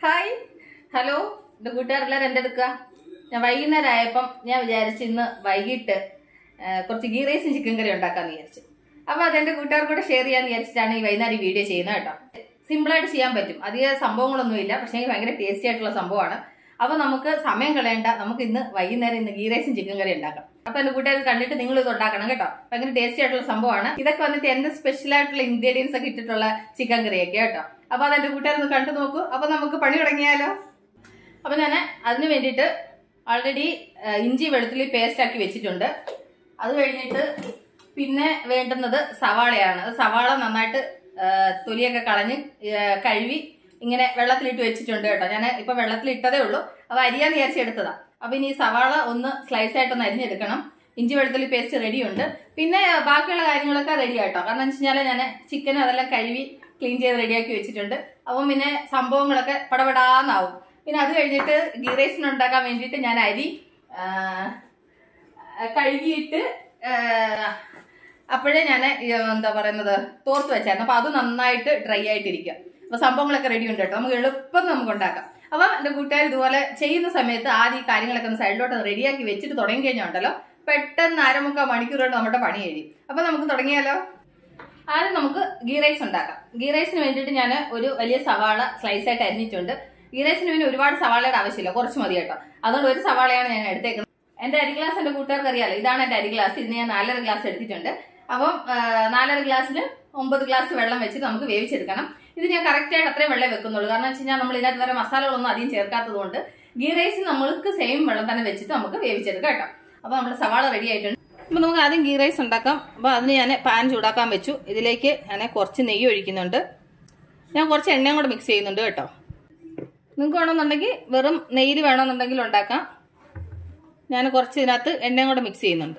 hi hello എന്റെ കൂട്ടുകാരെല്ലാരും എന്തെടുക്കുക ഞാൻ വൈകുന്നേരം ആയപ്പം ഞാൻ വിചാരിച്ചു ഇന്ന് വൈകിട്ട് ആ, കുറച്ച് ഗീ റൈസും ചിക്കൻ കറി ഉണ്ടാക്കാന്ന് വിചാരിച്ചു അപ്പൊ അതെന്റെ കൂട്ടുകാർ കൂടെ ഷെയർ ചെയ്യാന്ന് വിചാരിച്ചിട്ടാണ് ഈ വൈകുന്നേരം ഈ വീഡിയോ ചെയ്യുന്നത് കേട്ടോ സിമ്പിൾ ആയിട്ട് ചെയ്യാൻ പറ്റും അധിക സംഭവങ്ങളൊന്നും ഇല്ല പക്ഷേ ഭയങ്കര ടേസ്റ്റി ആയിട്ടുള്ള സംഭവമാണ് അപ്പൊ നമുക്ക് സമയം കളയണ്ട നമുക്ക് ഇന്ന് വൈകുന്നേരം ഇന്ന് ഗീ റൈസും ചിക്കൻ കറി ഉണ്ടാക്കാം അപ്പൊ എന്റെ കൂട്ടുകാർ കണ്ടിട്ട് നിങ്ങൾ ഇത് ഉണ്ടാക്കണം കേട്ടോ ഭയങ്കര ടേസ്റ്റി ആയിട്ടുള്ള സംഭവമാണ് ഇതൊക്കെ വന്നിട്ട് എന്റെ സ്പെഷ്യൽ ആയിട്ടുള്ള ഇൻഗ്രീഡിയൻസ് ഒക്കെ ഇട്ടിട്ടുള്ള ചിക്കൻ കറിയൊക്കെ കേട്ടോ അപ്പൊ അതെന്റെ കൂട്ടുകാരൊന്ന് കണ്ടു നോക്കൂ അപ്പൊ നമുക്ക് പണി തുടങ്ങിയാലോ അപ്പൊ ഞാൻ അതിന് വേണ്ടിയിട്ട് ഓൾറെഡി ഇഞ്ചി വെളുത്തുള്ളി പേസ്റ്റ് ആക്കി വെച്ചിട്ടുണ്ട് അത് കഴിഞ്ഞിട്ട് പിന്നെ വേണ്ടുന്നത് സവാളയാണ് അത് സവാള നന്നായിട്ട് ആ, തൊലിയൊക്കെ കളഞ്ഞ് ആ, കഴുകി ഇങ്ങനെ വെള്ളത്തിലിട്ട് വെച്ചിട്ടുണ്ട് കേട്ടോ ഞാൻ ഇപ്പൊ വെള്ളത്തിൽ ഇട്ടതേ ഉള്ളൂ അപ്പൊ അരിയാന്ന് വിചാരിച്ച് എടുത്തതാ അപ്പൊ ഇനി ഈ സവാള ഒന്ന് സ്ലൈസ് ആയിട്ടൊന്ന് അരിഞ്ഞെടുക്കണം ഇഞ്ചി വെളുത്തുള്ളി പേസ്റ്റ് റെഡി ഉണ്ട് പിന്നെ ബാക്കിയുള്ള കാര്യങ്ങളൊക്കെ റെഡി ആട്ടോ കാരണം എന്ന് വെച്ചാൽ ഞാൻ ചിക്കൻ അതെല്ലാം കഴുകി ക്ലീൻ ചെയ്ത് റെഡിയാക്കി വെച്ചിട്ടുണ്ട് അപ്പം പിന്നെ സംഭവങ്ങളൊക്കെ പടപടാന്നാവും പിന്നെ അത് കഴിഞ്ഞിട്ട് ഗീ റൈസിന് ഉണ്ടാക്കാൻ വേണ്ടിയിട്ട് ഞാൻ അരി ആ, കഴുകിയിട്ട് ആ, അപ്പോഴേ ഞാൻ എന്താ പറയുന്നത് തോർത്ത് വെച്ചായിരുന്നു അപ്പൊ അത് നന്നായിട്ട് ഡ്രൈ ആയിട്ടിരിക്കുക അപ്പൊ സംഭവങ്ങളൊക്കെ റെഡി ഉണ്ട് കേട്ടോ നമുക്ക് എളുപ്പം നമുക്ക് ഉണ്ടാക്കാം അപ്പൊ എന്റെ കൂട്ടുകാർ ഇതുപോലെ ചെയ്യുന്ന സമയത്ത് ആദ്യം ഈ കാര്യങ്ങളൊക്കെ ഒന്ന് സൈഡിലോട്ട് റെഡിയാക്കി വെച്ചിട്ട് തുടങ്ങി കഴിഞ്ഞാൽ ഉണ്ടല്ലോ പെട്ടെന്ന് അരമുക്കാൽ മണിക്കൂർ കൊണ്ട് നമ്മുടെ പണി കഴിയും അപ്പൊ നമുക്ക് തുടങ്ങിയാലോ ആദ്യം നമുക്ക് ഗീ റൈസ് ഉണ്ടാക്കാം ഗീ റൈസിന് വേണ്ടിയിട്ട് ഞാൻ ഒരു വലിയ സവാള സ്ലൈസ് ആയിട്ട് അരിഞ്ഞിട്ടുണ്ട് ഗീ റൈസിന് പിന്നെ ഒരുപാട് സവാളയുടെ ആവശ്യമില്ല കുറച്ച് മതി കേട്ടോ അതുകൊണ്ട് ഒരു സവാളയാണ് ഞാൻ എടുത്തേക്കുന്നത് എന്റെ അരി ഗ്ലാസ് എന്റെ കൂട്ടുകാർക്ക് അറിയാലോ ഇതാണ് എന്റെ അരി ഗ്ലാസ് ഇതിന് ഞാൻ നാലര ഗ്ലാസ് എടുത്തിട്ടുണ്ട് അപ്പം ആ, നാലര ഗ്ലാസ്സിന് ഒമ്പത് ഗ്ലാസ് വെള്ളം വെച്ചിട്ട് നമുക്ക് വേവിച്ചെടുക്കണം ഇത് ഞാൻ കറക്റ്റ് ആയിട്ട് അത്രയും വെള്ളം വെക്കുന്നുള്ളൂ കാരണം വെച്ച് കഴിഞ്ഞാൽ നമ്മൾ ഇതിനകത്ത് വരെ മസാലകളൊന്നും അധികം ചേർക്കാത്തത് കൊണ്ട് ഗീ റൈസ് നമ്മൾക്ക് സെയിം വെള്ളം തന്നെ വെച്ചിട്ട് നമുക്ക് വേവിച്ചെടുക്കാം കേട്ടോ അപ്പൊ നമ്മുടെ സവാള റെഡി ആയിട്ടുണ്ട് അപ്പൊ നമുക്ക് ആദ്യം ഗീ റൈസ് ഉണ്ടാക്കാം അപ്പൊ അതിന് ഞാൻ പാൻ ചൂടാക്കാൻ വെച്ചു ഇതിലേക്ക് ഞാൻ കുറച്ച് നെയ്യ് ഒഴിക്കുന്നുണ്ട് ഞാൻ കുറച്ച് എണ്ണയും കൂടെ മിക്സ് ചെയ്യുന്നുണ്ട് കേട്ടോ നിങ്ങൾക്ക് വേണമെന്നുണ്ടെങ്കിൽ വെറും നെയ്യിൽ വേണമെന്നുണ്ടെങ്കിൽ ഉണ്ടാക്കാം ഞാൻ കുറച്ച് ഇതിനകത്ത് എണ്ണയും കൂടെ മിക്സ് ചെയ്യുന്നുണ്ട്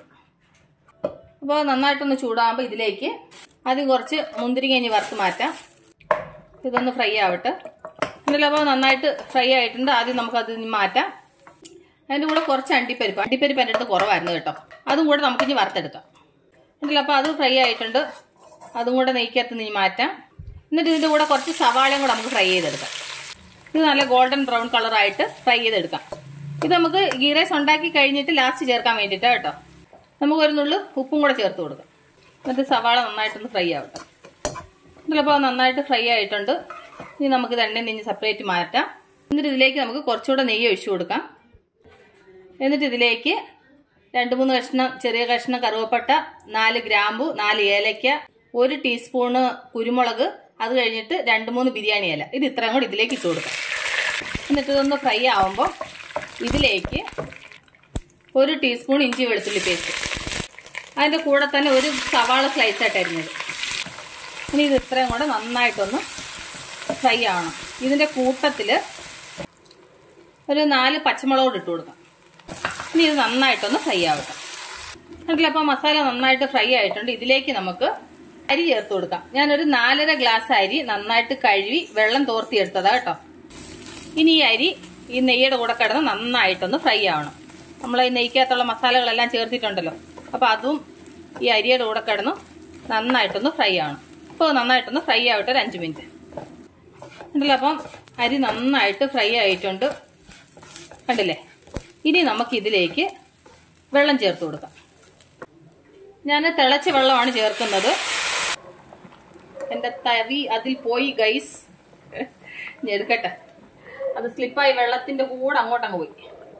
അപ്പോൾ നന്നായിട്ടൊന്ന് ചൂടാകുമ്പോൾ ഇതിലേക്ക് ആദ്യം കുറച്ച് മുന്തിരിങ്ങ ഇനി വറുത്ത് മാറ്റാം ഇതൊന്ന് ഫ്രൈ ആവട്ടെ എന്നിട്ട് അപ്പോൾ നന്നായിട്ട് ഫ്രൈ ആയിട്ടുണ്ട് ആദ്യം നമുക്കത് ഇനി മാറ്റാം അതിൻ്റെ കൂടെ കുറച്ച് അണ്ടിപ്പരിപ്പ് അണ്ടിപ്പരിപ്പ് എൻ്റെ അടുത്ത് കുറവായിരുന്നു കേട്ടോ അതും കൂടെ നമുക്കിനി വറുത്തെടുക്കാം എന്നിട്ട് അപ്പോൾ അത് ഫ്രൈ ആയിട്ടുണ്ട് അതും കൂടെ നെയ്ക്കകത്ത് ഇനി മാറ്റാം എന്നിട്ട് ഇതിൻ്റെ കൂടെ കുറച്ച് സവാളയും കൂടെ നമുക്ക് ഫ്രൈ ചെയ്തെടുക്കാം ഇത് നല്ല ഗോൾഡൻ ബ്രൗൺ കളറായിട്ട് ഫ്രൈ ചെയ്തെടുക്കാം ഇത് നമുക്ക് ഗീ റൈസ് ഉണ്ടാക്കി കഴിഞ്ഞിട്ട് ലാസ്റ്റ് ചേർക്കാൻ വേണ്ടിയിട്ടാണ് കേട്ടോ നമുക്ക് ഒരു നുള്ളു ഉപ്പും കൂടെ ചേർത്ത് കൊടുക്കാം എന്നിട്ട് സവാള നന്നായിട്ടൊന്ന് ഫ്രൈ ആവട്ടെ ഇതിലപ്പോൾ നന്നായിട്ട് ഫ്രൈ ആയിട്ടുണ്ട് ഇനി നമുക്കിത് എണ്ണയിൽ നിന്ന് സെപ്പറേറ്റ് മാറ്റാം എന്നിട്ട് ഇതിലേക്ക് നമുക്ക് കുറച്ചുകൂടെ നെയ്യ് ഒഴിച്ചു കൊടുക്കാം എന്നിട്ട് ഇതിലേക്ക് രണ്ട് മൂന്ന് കഷ്ണം ചെറിയ കഷ്ണം കറുവപ്പട്ട നാല് ഗ്രാമ്പു നാല് ഏലയ്ക്ക ഒരു ടീസ്പൂണ് കുരുമുളക് അത് കഴിഞ്ഞിട്ട് രണ്ട് മൂന്ന് ബിരിയാണി ഇല ഇത് ഇത്രയും കൂടി ഇതിലേക്ക് ഇട്ട് കൊടുക്കാം എന്നിട്ട് ഇതൊന്ന് ഫ്രൈ ആവുമ്പോൾ ഇതിലേക്ക് ഒരു ടീസ്പൂൺ ഇഞ്ചി വെളുത്തുള്ളി പേസ്റ്റ് അതിൻ്റെ കൂടെ തന്നെ ഒരു സവാള സ്ലൈസ് ആയിട്ട് അരിഞ്ഞത് ഇനി ഇത് ഇത്രയും കൂടെ നന്നായിട്ടൊന്ന് ഫ്രൈ ആവണം ഇതിൻ്റെ കൂട്ടത്തിൽ ഒരു നാല് പച്ചമുളകോട് ഇട്ട് കൊടുക്കാം ഇനി ഇത് നന്നായിട്ടൊന്ന് ഫ്രൈ ആവട്ടെ എന്നിട്ട് അപ്പോൾ മസാല നന്നായിട്ട് ഫ്രൈ ആയിട്ടുണ്ട് ഇതിലേക്ക് നമുക്ക് അരി ചേർത്ത് കൊടുക്കാം ഞാനൊരു നാലര ഗ്ലാസ് അരി നന്നായിട്ട് കഴുകി വെള്ളം തോർത്തിയെടുത്തതാ കേട്ടോ ഇനി ഈ അരി ഈ നെയ്യുടെ കൂടെ കിടന്ന് നന്നായിട്ടൊന്ന് ഫ്രൈ ആവണം നമ്മൾ ഈ നെയ്ക്കകത്തുള്ള മസാലകളെല്ലാം ചേർത്തിട്ടുണ്ടല്ലോ അപ്പോൾ അതും ഈ അരിയുടെ കൂടെ കിടന്ന് നന്നായിട്ടൊന്ന് ഫ്രൈ ആവണം അപ്പോൾ നന്നായിട്ടൊന്ന് ഫ്രൈ ആവട്ടെ ഒരു അഞ്ച് മിനിറ്റ് ഉണ്ടല്ലോ അപ്പം അരി നന്നായിട്ട് ഫ്രൈ ആയിട്ടുണ്ട് കണ്ടില്ലേ ഇനി നമുക്ക് ഇതിലേക്ക് വെള്ളം ചേർത്ത് കൊടുക്കാം ഞാൻ തിളച്ച വെള്ളമാണ് ചേർക്കുന്നത് എൻ്റെ തവി അതിൽ പോയി ഗൈസ് ഞാൻ എടുക്കട്ടെ അത് സ്ലിപ്പായി വെള്ളത്തിന്റെ കൂടെ അങ്ങോട്ടങ്ങ് പോയി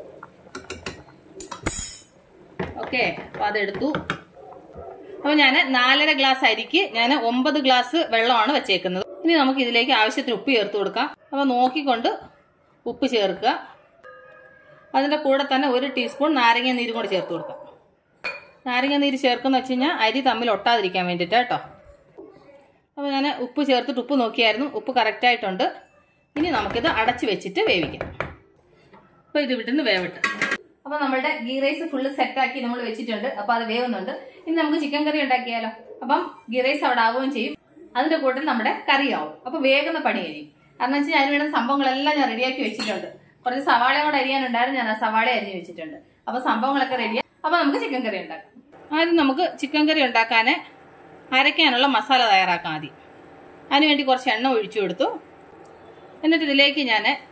ഓക്കെ അപ്പൊ അതെടുത്തു അപ്പൊ ഞാൻ നാലര ഗ്ലാസ് അരിക്ക് ഞാൻ ഒമ്പത് ഗ്ലാസ് വെള്ളമാണ് വെച്ചേക്കുന്നത് ഇനി നമുക്ക് ഇതിലേക്ക് ആവശ്യത്തിന് ഉപ്പ് ചേർത്ത് കൊടുക്കാം അപ്പൊ നോക്കിക്കൊണ്ട് ഉപ്പ് ചേർക്കുക അതിന്റെ കൂടെ തന്നെ ഒരു ടീസ്പൂൺ നാരങ്ങ നീരും കൂടെ ചേർത്ത് കൊടുക്കാം നാരങ്ങ നീര് ചേർക്കുന്ന വെച്ച് കഴിഞ്ഞാൽ അരി തമ്മിൽ ഒട്ടാതിരിക്കാൻ വേണ്ടിയിട്ട് കേട്ടോ അപ്പോൾ ഞാൻ ഉപ്പ് ചേർത്തിട്ട് ഉപ്പ് നോക്കിയായിരുന്നു ഉപ്പ് കറക്റ്റായിട്ടുണ്ട് ഇനി നമുക്കിത് അടച്ച് വെച്ചിട്ട് വേവിക്കാം അപ്പോൾ ഇത് വിട്ടുന്ന് വേവട്ടെ അപ്പോൾ നമ്മളുടെ ഗീ റൈസ് ഫുള്ള് സെറ്റാക്കി നമ്മൾ വെച്ചിട്ടുണ്ട് അപ്പോൾ അത് വേവുന്നുണ്ട് ഇനി നമുക്ക് ചിക്കൻ കറി ഉണ്ടാക്കിയാലോ അപ്പം ഗീ റൈസ് അവിടെ ആവുകയും ചെയ്യും അതിന്റെ കൂട്ടത്തിൽ നമ്മുടെ കറി ആവും അപ്പോൾ വേഗുന്ന പണി കഴിയും കാരണം വെച്ചാൽ അതിന് വേണ്ട സംഭവങ്ങളെല്ലാം ഞാൻ റെഡിയാക്കി വെച്ചിട്ടുണ്ട് കുറച്ച് സവാള കൂടെ അരിയാനുണ്ടായിരുന്നു ഞാൻ ആ സവാള അരിഞ്ഞ് വെച്ചിട്ടുണ്ട് അപ്പോൾ സംഭവങ്ങളൊക്കെ റെഡിയാണ് അപ്പോൾ നമുക്ക് ചിക്കൻ കറി ഉണ്ടാക്കാം ആദ്യം നമുക്ക് ചിക്കൻ കറി ഉണ്ടാക്കാൻ അരയ്ക്കാനുള്ള മസാല തയ്യാറാക്കാം ആദ്യം അതിനുവേണ്ടി കുറച്ച് എണ്ണ ഒഴിച്ചു കൊടുത്തു എന്നിട്ട് ഇതിലേക്ക് ഞാൻ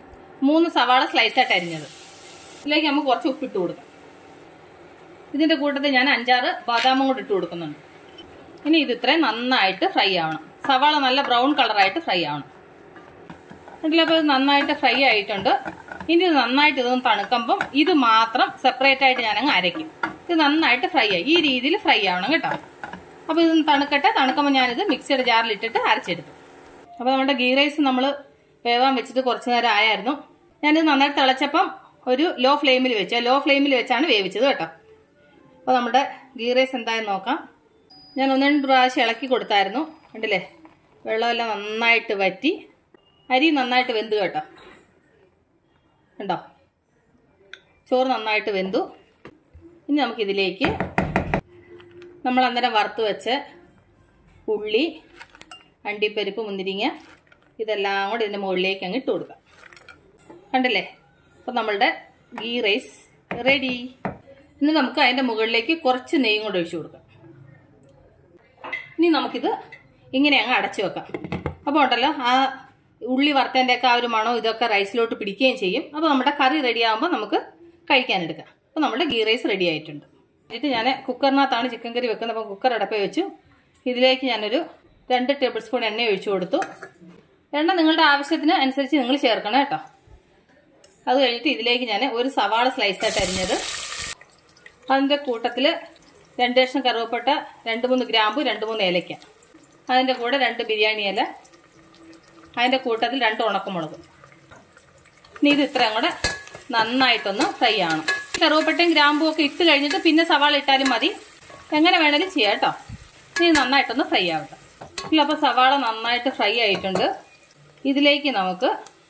മൂന്ന് സവാള സ്ലൈസായിട്ട് അരിഞ്ഞത് ഇതിലേക്ക് നമുക്ക് കുറച്ച് ഉപ്പിട്ട് കൊടുക്കാം ഇതിന്റെ കൂട്ടത്തിൽ ഞാൻ അഞ്ചാറ് ബാദാമും കൂടി ഇട്ട് കൊടുക്കുന്നുണ്ട് ഇനി ഇത് ഇത്രയും നന്നായിട്ട് ഫ്രൈ ആവണം സവാള നല്ല ബ്രൗൺ കളറായിട്ട് ഫ്രൈ ആവണം ഇതിലപ്പോൾ ഇത് നന്നായിട്ട് ഫ്രൈ ആയിട്ടുണ്ട് ഇനി ഇത് നന്നായിട്ട് ഇതൊന്ന് തണുക്കുമ്പം ഇത് മാത്രം സെപ്പറേറ്റ് ആയിട്ട് ഞാനങ്ങ് അരയ്ക്കും ഇത് നന്നായിട്ട് ഫ്രൈ ആയി ഈ രീതിയിൽ ഫ്രൈ ആവണം കേട്ടോ അപ്പോൾ ഇതൊന്ന് തണുക്കട്ടെ തണുക്കുമ്പോൾ ഞാനിത് മിക്സിയുടെ ജാറിൽ ഇട്ടിട്ട് അരച്ചെടുക്കും അപ്പോൾ നമ്മുടെ ഗീ റൈസ് നമ്മൾ വേവാൻ വെച്ചിട്ട് കുറച്ച് നേരം ആയായിരുന്നു ഞാനിത് നന്നായിട്ട് തിളച്ചപ്പം ഒരു ലോ ഫ്ലെയിമിൽ വെച്ചു ലോ ഫ്ലെയിമിൽ വെച്ചാണ് വേവിച്ചത് കേട്ടോ അപ്പോൾ നമ്മുടെ ഗീ റൈസ് എന്തായെന്ന് നോക്കാം ഞാൻ ഒന്ന് രണ്ട് പ്രാവശ്യം ഇളക്കി കൊടുത്തായിരുന്നു കണ്ടില്ലേ വെള്ളമെല്ലാം നന്നായിട്ട് വറ്റി അരി നന്നായിട്ട് വെന്ത് കേട്ടോ കണ്ടോ ചോറ് നന്നായിട്ട് വെന്തു ഇനി നമുക്കിതിലേക്ക് നമ്മൾ അന്നേരം വറുത്ത് വെച്ച് ഉള്ളി അണ്ടിപ്പരിപ്പ് മുന്തിരിങ്ങ ഇതെല്ലാം കൂടി ഇതിൻ്റെ മുകളിലേക്ക് അങ്ങ് ഇട്ട് കൊടുക്കാം കണ്ടില്ലേ അപ്പം നമ്മളുടെ ഗീ റൈസ് റെഡി ഇനി നമുക്ക് അതിൻ്റെ മുകളിലേക്ക് കുറച്ച് നെയ്യും കൂടെ ഒഴിച്ചു കൊടുക്കാം ഇനി നമുക്കിത് ഇങ്ങനെ അങ്ങ് അടച്ചു വെക്കാം അപ്പോൾ ഉണ്ടല്ലോ ആ ഉള്ളി വറുത്തതിൻ്റെ ഒക്കെ ആ ഒരു മണോ ഇതൊക്കെ റൈസിലോട്ട് പിടിക്കുകയും ചെയ്യും അപ്പോൾ നമ്മുടെ കറി റെഡി ആകുമ്പോൾ നമുക്ക് കഴിക്കാനെടുക്കാം അപ്പോൾ നമ്മുടെ ഗീ റൈസ് റെഡി ആയിട്ടുണ്ട് എന്നിട്ട് ഞാൻ കുക്കറിനകത്താണ് ചിക്കൻ കറി വെക്കുന്നത് അപ്പോൾ കുക്കർ അടപ്പേ വെച്ചു ഇതിലേക്ക് ഞാനൊരു രണ്ട് ടേബിൾ സ്പൂൺ എണ്ണ ഒഴിച്ചു കൊടുത്തു എണ്ണ നിങ്ങളുടെ ആവശ്യത്തിന് അനുസരിച്ച് നിങ്ങൾ ചേർക്കണം കേട്ടോ അത് കഴിഞ്ഞിട്ട് ഇതിലേക്ക് ഞാൻ ഒരു സവാള സ്ലൈസായിട്ട് അരിഞ്ഞത് അതിൻ്റെ കൂട്ടത്തിൽ രണ്ട് കഷ്ണം കറുവപ്പട്ട രണ്ട് മൂന്ന് ഗ്രാമ്പു രണ്ട് മൂന്ന് ഏലയ്ക്ക അതിൻ്റെ കൂടെ രണ്ട് ബിരിയാണി ഇല അതിൻ്റെ കൂട്ടത്തിൽ രണ്ട് ഉണക്കമുളക് ഇനി ഇത് ഇത്രയും കൂടെ നന്നായിട്ടൊന്ന് ഫ്രൈ ആവണം കറുവപ്പട്ടയും ഗ്രാമ്പും ഒക്കെ ഇട്ട് കഴിഞ്ഞിട്ട് പിന്നെ സവാള ഇട്ടാലും മതി എങ്ങനെ വേണേലും ചെയ്യാം കേട്ടോ ഇനി നന്നായിട്ടൊന്ന് ഫ്രൈ ആവട്ടെ ഇല്ല അപ്പോൾ സവാള നന്നായിട്ട് ഫ്രൈ ആയിട്ടുണ്ട് ഇതിലേക്ക് നമുക്ക്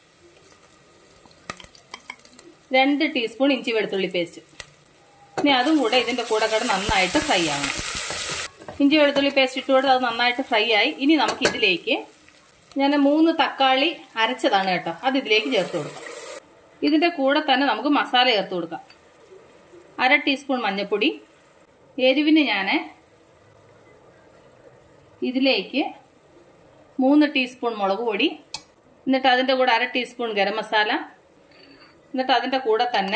രണ്ട് ടീസ്പൂൺ ഇഞ്ചി വെളുത്തുള്ളി പേസ്റ്റ് ഇനി അതും കൂടെ ഇതിൻ്റെ കൂടെ കൂടെ നന്നായിട്ട് ഫ്രൈ ആവണം ഇഞ്ചി വെളുത്തുള്ളി പേസ്റ്റ് ഇട്ട് കൊടുത്ത് അത് നന്നായിട്ട് ഫ്രൈ ആയി ഇനി നമുക്ക് ഇതിലേക്ക് ഞാൻ മൂന്ന് തക്കാളി അരച്ചതാണ് കേട്ടോ അത് ഇതിലേക്ക് ചേർത്ത് കൊടുക്കാം ഇതിൻ്റെ കൂടെ തന്നെ നമുക്ക് മസാല ചേർത്ത് കൊടുക്കാം അര ടീസ്പൂൺ മഞ്ഞൾപ്പൊടി എരിവിന് ഞാൻ ഇതിലേക്ക് മൂന്ന് ടീസ്പൂൺ മുളക് പൊടി എന്നിട്ട് അതിൻ്റെ കൂടെ അര ടീസ്പൂൺ ഗരം മസാല എന്നിട്ട് അതിൻ്റെ കൂടെ തന്നെ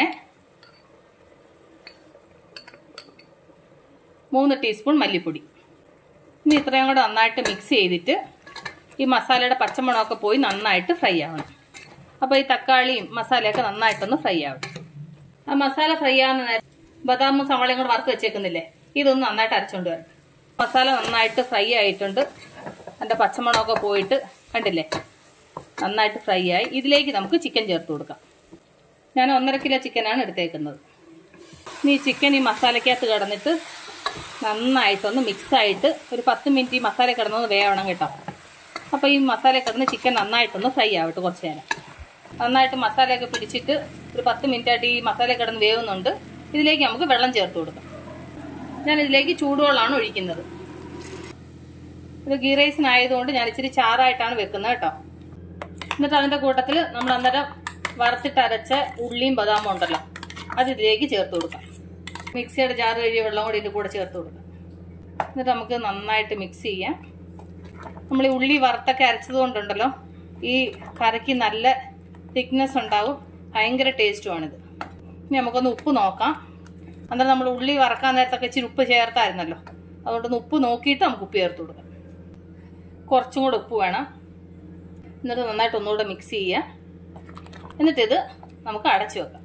മൂന്ന് ടീസ്പൂൺ മല്ലിപ്പൊടി ഇനി ഇത്രയും കൂടെ നന്നായിട്ട് മിക്സ് ചെയ്തിട്ട് ഈ മസാലയുടെ പച്ചമണമൊക്കെ പോയി നന്നായിട്ട് ഫ്രൈ ആവണം അപ്പോൾ ഈ തക്കാളിയും മസാലയൊക്കെ നന്നായിട്ടൊന്ന് ഫ്രൈ ആവണം ആ മസാല ഫ്രൈ ആവുന്ന നേരം ബദാമും സവാളയും കൂടെ വറുത്ത് വെച്ചേക്കുന്നില്ലേ ഇതൊന്ന് നന്നായിട്ട് അരച്ചുകൊണ്ട് വരണം മസാല നന്നായിട്ട് ഫ്രൈ ആയിട്ടുണ്ട് അതിൻ്റെ പച്ചമണമൊക്കെ പോയിട്ട് കണ്ടില്ലേ നന്നായിട്ട് ഫ്രൈ ആയി ഇതിലേക്ക് നമുക്ക് ചിക്കൻ ചേർത്ത് കൊടുക്കാം ഞാൻ ഒന്നര കിലോ ചിക്കനാണ് എടുത്തേക്കുന്നത് ഇനി ഈ ചിക്കൻ ഈ മസാലയ്ക്കകത്ത് കിടന്നിട്ട് നന്നായിട്ടൊന്ന് മിക്സായിട്ട് ഒരു പത്ത് മിനിറ്റ് ഈ മസാല കിടന്നൊന്ന് വേവണം കേട്ടോ അപ്പോൾ ഈ മസാല കിടന്ന് ചിക്കൻ നന്നായിട്ടൊന്ന് ഫ്രൈ ആവട്ടെ കുറച്ച് നേരം നന്നായിട്ട് മസാലയൊക്കെ പിടിച്ചിട്ട് ഒരു പത്ത് മിനിറ്റ് ആയിട്ട് ഈ മസാല കിടന്ന് വേവുന്നുണ്ട് ഇതിലേക്ക് നമുക്ക് വെള്ളം ചേർത്ത് കൊടുക്കാം ഞാൻ ഇതിലേക്ക് ചൂടുവെള്ളമാണ് ഒഴിക്കുന്നത് ഇത് ഗീ റൈസിനായതുകൊണ്ട് ഞാൻ ഇച്ചിരി ചാറായിട്ടാണ് വെക്കുന്നത് കേട്ടോ എന്നിട്ട് അതിൻ്റെ കൂട്ടത്തിൽ നമ്മൾ അന്നേരം വറുത്തിട്ട് അരച്ച ഉള്ളിയും ബദാമും ഉണ്ടല്ലോ അത് ഇതിലേക്ക് ചേർത്ത് കൊടുക്കാം മിക്സിയുടെ ജാർ കഴിയ വെള്ളം കൂടി ഇതിൻ്റെ കൂടെ ചേർത്ത് കൊടുക്കാം എന്നിട്ട് നമുക്ക് നന്നായിട്ട് മിക്സ് ചെയ്യാം നമ്മൾ ഈ ഉള്ളി വറുത്തൊക്കെ അരച്ചത് കൊണ്ടുണ്ടല്ലോ ഈ കറിക്ക് നല്ല തിക്നെസ് ഉണ്ടാവും ഭയങ്കര ടേസ്റ്റുമാണിത് ഇനി നമുക്കൊന്ന് ഉപ്പ് നോക്കാം അന്നേരം നമ്മൾ ഉള്ളി വറക്കാൻ നേരത്തൊക്കെ ഇച്ചിരി ഉപ്പ് ചേർത്തായിരുന്നല്ലോ അതുകൊണ്ടൊന്ന് ഉപ്പ് നോക്കിയിട്ട് നമുക്ക് ഉപ്പ് ചേർത്ത് കൊടുക്കാം കുറച്ചും കൂടെ ഉപ്പ് വേണം എന്നിട്ട് നന്നായിട്ട് ഒന്നുകൂടെ മിക്സ് ചെയ്യുക എന്നിട്ടിത് നമുക്ക് അടച്ചു വെക്കാം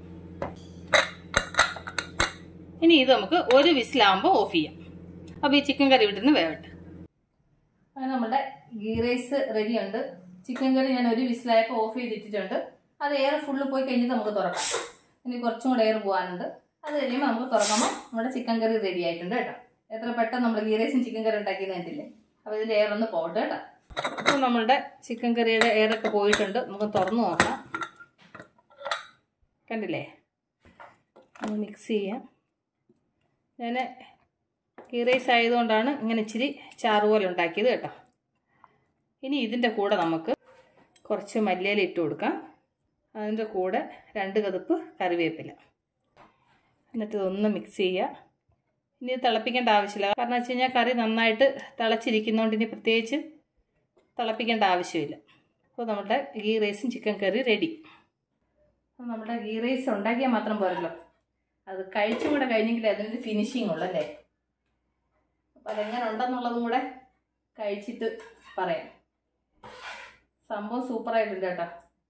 ഇനി ഇത് നമുക്ക് ഒരു വിസിലാകുമ്പോൾ ഓഫ് ചെയ്യാം അപ്പോൾ ഈ ചിക്കൻ കറി വിട്ടിരുന്ന് വേവട്ടെ അങ്ങനെ നമ്മുടെ ഗീ റൈസ് റെഡിയുണ്ട് ചിക്കൻ കറി ഞാൻ ഒരു വിസിലായപ്പോൾ ഓഫ് ചെയ്തിട്ടിട്ടുണ്ട് അത് എയർ ഫുള്ള് പോയി കഴിഞ്ഞിട്ട് നമുക്ക് തുറക്കാം ഇനി കുറച്ചും കൂടെ എയർ പോകാനുണ്ട് അത് കഴിയുമ്പോൾ നമുക്ക് തുറക്കുമ്പോൾ നമ്മുടെ ചിക്കൻ കറി റെഡി ആയിട്ടുണ്ട് കേട്ടോ എത്ര പെട്ടെന്ന് നമ്മൾ ഗീ റൈസും ചിക്കൻ കറി ഉണ്ടാക്കിയെന്ന് കണ്ടില്ലേ അപ്പോൾ ഇതിൻ്റെ എയർ ഒന്ന് പോകട്ടെ കേട്ടോ അപ്പോൾ നമ്മളുടെ ചിക്കൻ കറിയുടെ എയറൊക്കെ പോയിട്ടുണ്ട് നമുക്ക് തുറന്നു നോക്കാം കണ്ടില്ലേ ഒന്ന് മിക്സ് ചെയ്യാം ഞാൻ ഗീ റൈസ് ആയതുകൊണ്ടാണ് ഇങ്ങനെ ഇച്ചിരി ചാറ് പോലെ ഉണ്ടാക്കിയത് കേട്ടോ ഇനി ഇതിൻ്റെ കൂടെ നമുക്ക് കുറച്ച് മല്ലിയില ഇട്ട് കൊടുക്കാം അതിൻ്റെ കൂടെ രണ്ട് കതുപ്പ് കറിവേപ്പില എന്നിട്ട് ഇതൊന്ന് മിക്സ് ചെയ്യുക ഇനി ഇത് തിളപ്പിക്കേണ്ട ആവശ്യമില്ല കാരണം വെച്ച് കഴിഞ്ഞാൽ കറി നന്നായിട്ട് തിളച്ചിരിക്കുന്നതുകൊണ്ട് ഇനി പ്രത്യേകിച്ച് തിളപ്പിക്കേണ്ട ആവശ്യമില്ല അപ്പോൾ നമ്മുടെ ഗീ റൈസും ചിക്കൻ കറി റെഡി അപ്പോൾ നമ്മുടെ ഗീ റൈസ് ഉണ്ടാക്കിയാൽ മാത്രം പോരല്ലോ അത് കഴിച്ചും കൂടെ കഴിഞ്ഞെങ്കിൽ അതിനൊരു ഫിനിഷിങ് ഉള്ളല്ലേ അപ്പം അതെങ്ങനെ ഉണ്ടെന്നുള്ളതും കൂടെ കഴിച്ചിട്ട് പറയാം സംഭവം സൂപ്പറായിട്ടുണ്ട് കേട്ടോ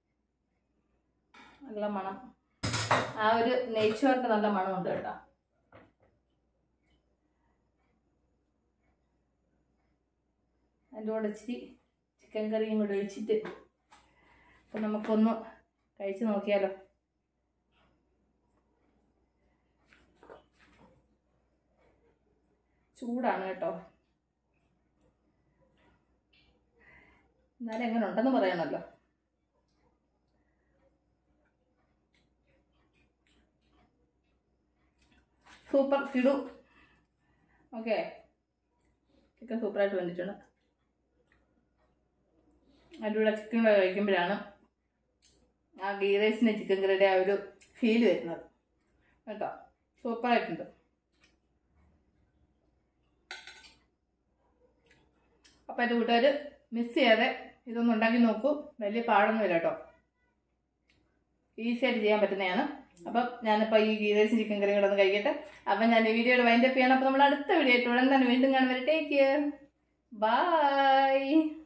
നല്ല മണം ആ ഒരു നെയ്ച്ചോറിൻ്റെ നല്ല മണമുണ്ട് കേട്ടോ അതിൻ്റെ കൂടെ ഇച്ചിരി ചിക്കൻ കറിയും കൂടെ ഒഴിച്ചിട്ട് അപ്പം നമുക്കൊന്ന് കഴിച്ച് നോക്കിയാലോ ചൂടാണ് കേട്ടോ എന്നാലും എങ്ങനെ ഉണ്ടെന്ന് പറയണമല്ലോ സൂപ്പർ കിടു ഓക്കെ ചിക്കൻ സൂപ്പറായിട്ട് വന്നിട്ടുണ്ട് അതിൻ്റെ കൂടെ ചിക്കൻ കൂടെ കഴിക്കുമ്പോഴാണ് ആ ഗീ റൈസിൻ്റെ ചിക്കൻ കറിയുടെ ആ ഒരു ഫീൽ വരുന്നത് കേട്ടോ സൂപ്പറായിട്ടുണ്ട് അപ്പോൾ എൻ്റെ കൂട്ടുകാർ മിസ് ചെയ്യാതെ ഇതൊന്നും ഉണ്ടാക്കി നോക്കൂ വലിയ പാടൊന്നുമില്ല കേട്ടോ ഈസി ആയിട്ട് ചെയ്യാൻ പറ്റുന്നതാണ് അപ്പം ഞാനിപ്പോൾ ഈ ഗീ റൈസും ചിക്കൻ കറിയും കൂടെ ഒന്ന് കഴിക്കട്ടെ അപ്പം ഞാൻ ഈ വീഡിയോയുടെ വൈൻഡപ്പ് ചെയ്യണം അപ്പോൾ നമ്മൾ അടുത്ത വീഡിയോ ആയിട്ട് ഉടൻ തന്നെ വീണ്ടും കാണുമ്പോൾ ടേക്ക് കെയർ ബൈ